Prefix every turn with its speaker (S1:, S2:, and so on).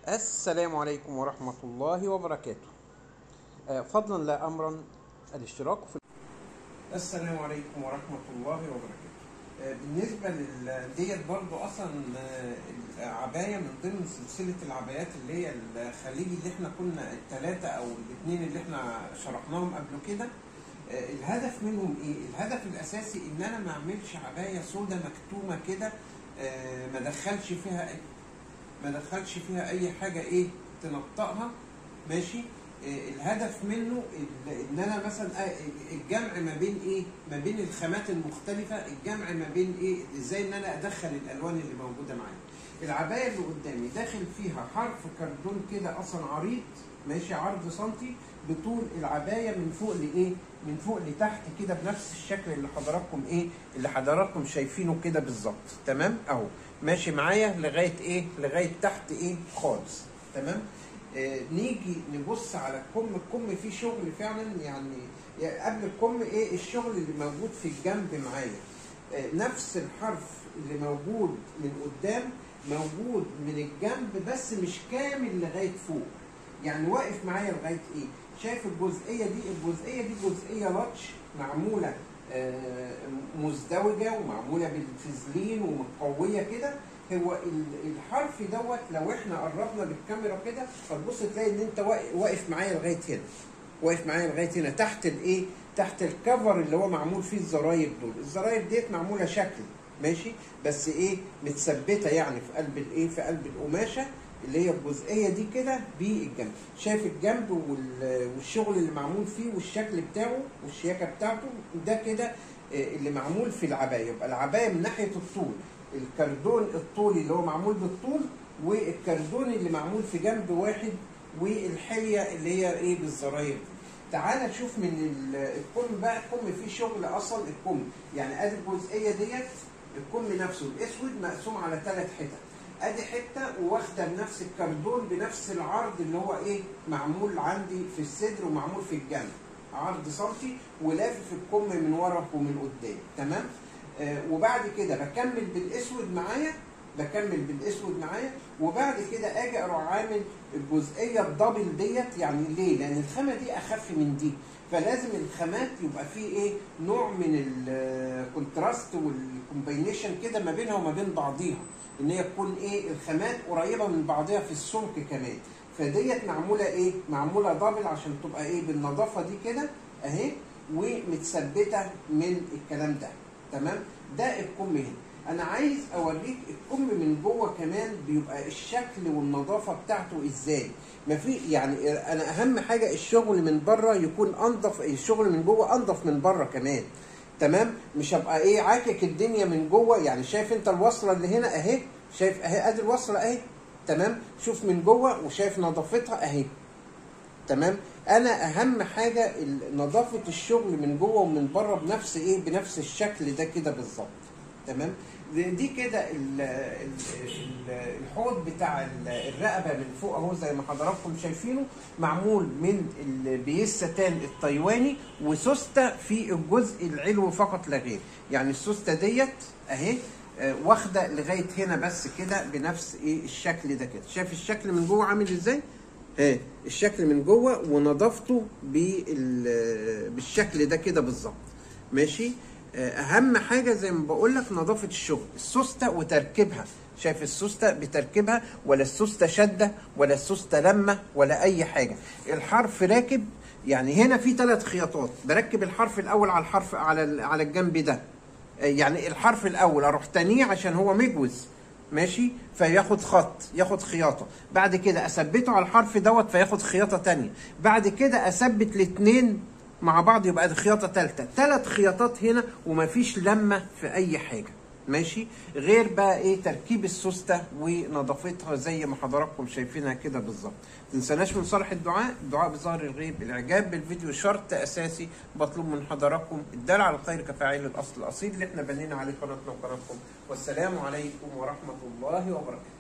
S1: السلام عليكم ورحمة الله وبركاته آه، فضلا لا أمرا الاشتراك في السلام عليكم ورحمة الله وبركاته آه، بالنسبة لل ديت برضو أصلا آه، العباية من ضمن سلسلة العبايات اللي هي الخليجي اللي احنا كنا الثلاثة أو الاثنين اللي احنا شرحناهم قبل كده آه، الهدف منهم ايه؟ الهدف الأساسي إن أنا ما أعملش عباية سودة مكتومة كده آه، ما دخلش فيها ما دخلش فيها اي حاجه ايه تنطقها ماشي إيه الهدف منه ال- ان انا مثلا آه الجمع ما بين ايه ما بين الخامات المختلفه الجمع ما بين ايه ازاي ان انا ادخل الالوان اللي موجوده معايا العبايه اللي قدامي داخل فيها حرف كرتون كده اصلا عريض ماشي عرض سنتي بطول العبايه من فوق لايه من فوق لتحت كده بنفس الشكل اللي حضراتكم ايه اللي حضراتكم شايفينه كده بالظبط تمام اهو ماشي معايا لغايه ايه لغايه تحت ايه خالص تمام آه نيجي نبص على الكم الكم فيه شغل فعلا يعني يعني قبل الكم ايه الشغل اللي موجود في الجنب معايا آه نفس الحرف اللي موجود من قدام موجود من الجنب بس مش كامل لغايه فوق يعني واقف معايا لغايه ايه شايف الجزئيه دي الجزئيه دي جزئيه لاتش معموله آه، مزدوجه ومعموله بالفازلين ومقويه كده هو ال- الحرف دوت لو احنا قربنا بالكاميرا كده فتبص تلاقي ان انت واقف- واقف معايا لغايه هنا واقف معايا لغايه هنا تحت الايه تحت الكفر اللي هو معمول فيه الزراير دول الزراير ديت معموله شكل ماشي بس ايه متثبته يعني في قلب الايه في قلب القماشه اللي هي الجزئيه دي كده بالجنب شايف الجنب وال- والشغل اللي معمول فيه والشكل بتاعه والشياكه بتاعته ده كده آه، اللي معمول في العبايه يبقى العبايه من ناحيه الطول الكردون الطولي اللي هو معمول بالطول والكردون اللي معمول في جنب واحد والحليه اللي هي ايه بالزراير دي تعال نشوف من ال- الكم بقى الكم فيه شغل اصلا الكم يعني ادي الجزئيه ديت الكم نفسه الاسود مقسوم على ثلاث حتت ادي حته واخده بنفس الكردون بنفس العرض اللي هو ايه معمول عندي في الصدر ومعمول في الجنب عرض سنتي ولافف الكم من ورا ومن قدام تمام آه وبعد كده بكمل بالاسود معايا بكمل بالاسود معايا وبعد كده اجي اروح عامل الجزئيه الدبل ديت يعني ليه؟ لان الخامه دي اخف من دي فلازم الخامات يبقى فيه ايه نوع من الكونتراست والكومبينيشن كده ما بينها وما بين بعضيها ان هي تكون ايه الخامات قريبه من بعضها في السمك كمان فديت معموله ايه معموله دبل عشان تبقى ايه بالنظافه دي كده اهي ومتثبته من الكلام ده تمام ده الكم هنا انا عايز اوريك الكم من جوه كمان بيبقى الشكل والنظافه بتاعته ازاي ما في يعني انا اهم حاجه الشغل من بره يكون انضف الشغل من جوه انضف من بره كمان تمام مش هبقى ايه عاكك الدنيا من جوه يعني شايف انت الوصله اللي هنا اهي شايف اهي ادي الوصله اهي تمام شوف من جوه وشايف نظافتها اهي تمام انا اهم حاجه ال- نظافه الشغل من جوه ومن بره بنفس ايه بنفس الشكل ده كده بالظبط تمام دي دي كده ال- ال- ال- الحوض بتاع ال- الرقبه من فوق اهو زي ما حضراتكم شايفينه معمول من البيس ستان التايواني وسوسته في الجزء العلوي فقط لا غير يعني السوسته ديت اهي آه، واخده لغايه هنا بس كده بنفس ايه الشكل ده كده شايف الشكل من جوه عامل ازاي ايه الشكل من جوه ونظافته بال- بالشكل ده كده بالظبط ماشي آه، اهم حاجه زي ما بقول لك نظافه الشغل السوسته وتركيبها شايف السوسته بتركيبها ولا السوسته شده ولا السوسته لمه ولا اي حاجه الحرف راكب يعني هنا في ثلاث خياطات بركب الحرف الاول على الحرف على ال- على الجنب ده آه، يعني الحرف الاول اروح تانيه عشان هو مجوز ماشي فياخد خط ياخد خياطه بعد كده اثبته على الحرف دوت فياخد خياطه تانية بعد كده اثبت الاثنين مع بعض يبقى دي خياطه ثالثه ثلاث خياطات هنا ومفيش لمه في اي حاجه ماشي غير بقى ايه تركيب السوسته ونظافتها زي ما حضراتكم شايفينها كده بالظبط تنساناش من صالح الدعاء الدعاء بظهر الغيب الاعجاب بالفيديو شرط اساسي بطلب من حضراتكم الدال على الخير كفاعل الاصل الاصيل اللي احنا بنينا عليه قناتنا وقناتكم والسلام عليكم ورحمه الله وبركاته